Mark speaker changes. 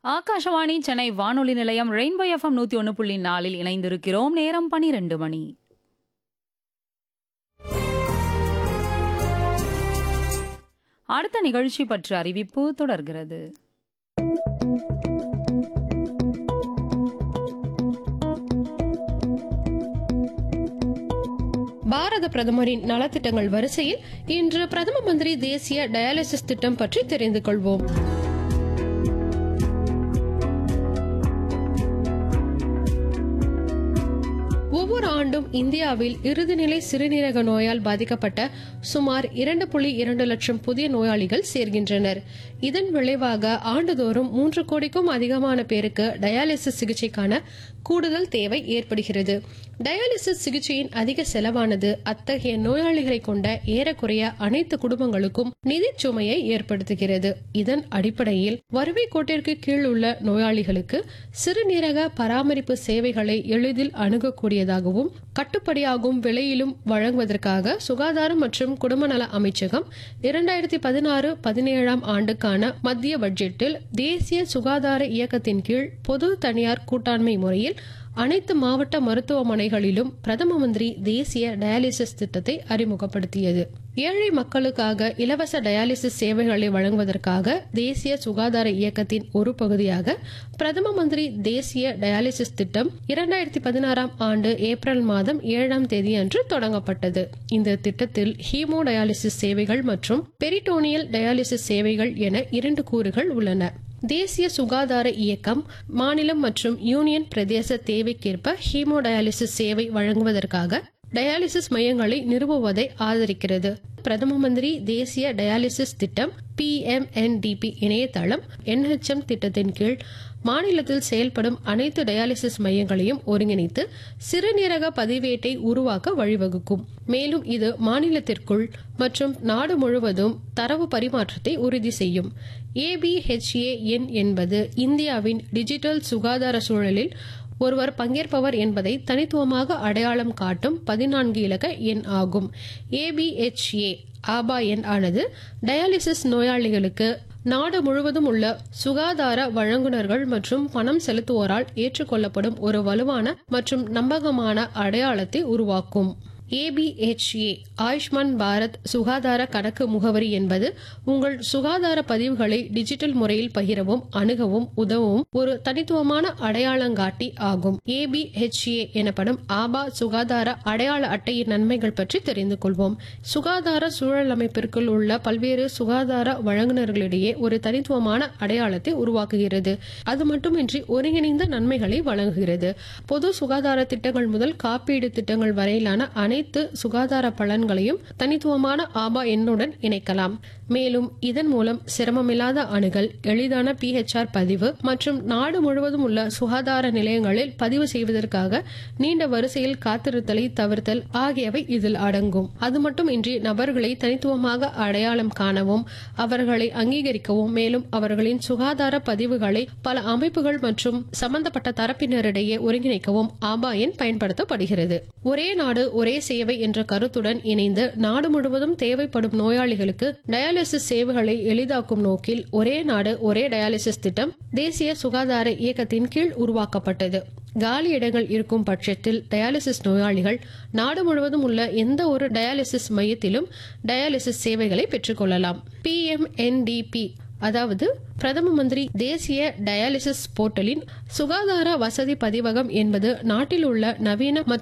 Speaker 1: ஆகாஷவாணி சென்னை வானொலி நிலையம் rainbow FM நூத்தி ஒன்று புள்ளி நாலில் இணைந்திருக்கிறோம் நேரம் பனிரெண்டு மணி அடுத்த நிகழ்ச்சி பற்றி அறிவிப்பு தொடர்கிறது
Speaker 2: பாரத பிரதமரின் நலத்திட்டங்கள் வரிசையில் இன்று பிரதம மந்திரி தேசிய டயாலிசிஸ் திட்டம் பற்றி தெரிந்து கொள்வோம் ஒவ்வொரு ஆண்டும் இந்தியாவில் இறுதிநிலை சிறுநீரக நோயால் பாதிக்கப்பட்ட சுமார் இரண்டு புள்ளி இரண்டு லட்சம் புதிய நோயாளிகள் சேர்கின்றனர் இதன் விளைவாக ஆண்டுதோறும் மூன்று கோடிக்கும் அதிகமான பேருக்கு டயாலிசிஸ் சிகிச்சைக்கான கூடுதல் தேவை ஏற்படுகிறது டயாலிசிஸ் சிகிச்சையின் அதிக செலவானது அத்தகைய நோயாளிகளை கொண்ட ஏறக்குறைய அனைத்து குடும்பங்களுக்கும் நிதி சுமையை ஏற்படுத்துகிறது இதன் அடிப்படையில் வறுமை கோட்டிற்கு கீழ் உள்ள நோயாளிகளுக்கு சிறுநீரக பராமரிப்பு சேவைகளை எளிதில் அணுகக்கூடியதாகவும் கட்டுப்படியாகும் விலையிலும் வழங்குவதற்காக சுகாதாரம் மற்றும் குடும்பநல அமைச்சகம் இரண்டாயிரத்தி பதினாறு பதினேழாம் ஆண்டுக்கான மத்திய பட்ஜெட்டில் தேசிய சுகாதார இயக்கத்தின் கீழ் பொது தனியார் கூட்டாண்மை முறையில் அனைத்து மாவட்ட மருத்துவமனைகளிலும் பிரதம மந்திரி தேசிய டயாலிசிஸ் திட்டத்தை அறிமுகப்படுத்தியது ஏழை மக்களுக்காக இலவச டயாலிசிஸ் சேவைகளை வழங்குவதற்காக தேசிய சுகாதார இயக்கத்தின் ஒரு பகுதியாக பிரதம மந்திரி தேசிய டயாலிசிஸ் திட்டம் இரண்டாயிரத்தி பதினாறாம் ஆண்டு ஏப்ரல் மாதம் ஏழாம் தேதி அன்று தொடங்கப்பட்டது இந்த திட்டத்தில் ஹீமோ டயாலிசிஸ் சேவைகள் மற்றும் பெரிட்டோனியல் டயாலிசிஸ் சேவைகள் என இரண்டு கூறுகள் உள்ளன தேசிய சுகாதார இயக்கம் மாநிலம் மற்றும் யூனியன் பிரதேச தேவைக்கேற்ப ஹீமோடயாலிசிஸ் சேவை வழங்குவதற்காக டயாலிசிஸ் மையங்களை நிறுவுவதை ஆதரிக்கிறது பிரதம மந்திரி தேசிய டயாலிசிஸ் திட்டம் பி எம் இணையதளம் என்ஹெச்எம் திட்டத்தின் கீழ் மாநிலத்தில் செயல்படும் அனைத்து டயாலிசிஸ் மையங்களையும் ஒருங்கிணைத்து சிறுநீரக பதிவேட்டை உருவாக்க வழிவகுக்கும் மேலும் இது மாநிலத்திற்குள் மற்றும் நாடு முழுவதும் தரவு பரிமாற்றத்தை உறுதி செய்யும் ஏபிஹெச்ஏ எண் என்பது இந்தியாவின் டிஜிட்டல் சுகாதார சூழலில் ஒருவர் பங்கேற்பவர் என்பதை தனித்துவமாக அடையாளம் காட்டும் பதினான்கு இலக்க எண் ஆகும் ஏபிஹெச்ஏ ஆபா எண் ஆனது டயாலிசிஸ் நோயாளிகளுக்கு நாடு முழுவதும் உள்ள சுகாதார வழங்குனர்கள் மற்றும் பணம் செலுத்துவோரால் ஏற்றுக்கொள்ளப்படும் ஒரு வலுவான மற்றும் நம்பகமான அடையாளத்தை உருவாக்கும் ஏபிஹெச்ஏ ஆயுஷ்மான் பாரத் சுகாதார கணக்கு முகவரி என்பது உங்கள் சுகாதார பதிவுகளை டிஜிட்டல் முறையில் பகிரவும் அணுகவும் உதவும் ஒரு தனித்துவமான அடையாளங்காட்டி ஆகும் ஏபிஹெச்ஏ எனப்படும் ஆபா சுகாதார அடையாள அட்டையின் நன்மைகள் பற்றி தெரிந்து கொள்வோம் சுகாதார சூழல் அமைப்பிற்குள் உள்ள பல்வேறு சுகாதார வழங்குநர்களிடையே ஒரு தனித்துவமான அடையாளத்தை உருவாக்குகிறது அது மட்டுமின்றி ஒருங்கிணைந்த நன்மைகளை வழங்குகிறது பொது சுகாதார திட்டங்கள் முதல் காப்பீடு திட்டங்கள் வரையிலான அனைத்து சுகாதார பலன்களையும் தனித்துவமான ஆபா எண்ணுடன் இணைக்கலாம் மேலும் இதன் மூலம் சிரமமில்லாத அணுகல் எளிதான பிஹெச்ஆர் பதிவு மற்றும் நாடு முழுவதும் உள்ள சுகாதார நிலையங்களில் பதிவு செய்வதற்காக நீண்ட வரிசையில் காத்திருத்தலை தவிர்த்தல் ஆகியவை இதில் அடங்கும் அது மட்டுமின்றி நபர்களை தனித்துவமாக அடையாளம் காணவும் அவர்களை அங்கீகரிக்கவும் மேலும் அவர்களின் சுகாதார பதிவுகளை பல அமைப்புகள் மற்றும் சம்பந்தப்பட்ட தரப்பினரிடையே ஒருங்கிணைக்கவும் ஆபா எண் பயன்படுத்தப்படுகிறது ஒரே நாடு ஒரே சேவை என்ற கருத்துடன் இணைந்து நாடு முழுவதும் தேவைப்படும் நோயாளிகளுக்கு டயாலிசிஸ் சேவைகளை எளிதாக்கும் நோக்கில் ஒரே நாடு ஒரே டயாலிசிஸ் திட்டம் தேசிய சுகாதார இயக்கத்தின் கீழ் உருவாக்கப்பட்டது காலி இடங்கள் இருக்கும் பட்சத்தில் டயாலிசிஸ் நோயாளிகள் நாடு முழுவதும் உள்ள எந்த ஒரு டயாலிசிஸ் மையத்திலும் டயாலிசிஸ் சேவைகளை பெற்றுக்கொள்ளலாம் பிஎம்என்டிபி அதாவது பிரதம மந்திரி தேசிய டயாலிசிஸ் போர்ட்டலின் சுகாதார வசதி பதிவகம் என்பது நாட்டில் உள்ள நவீன மற்றும்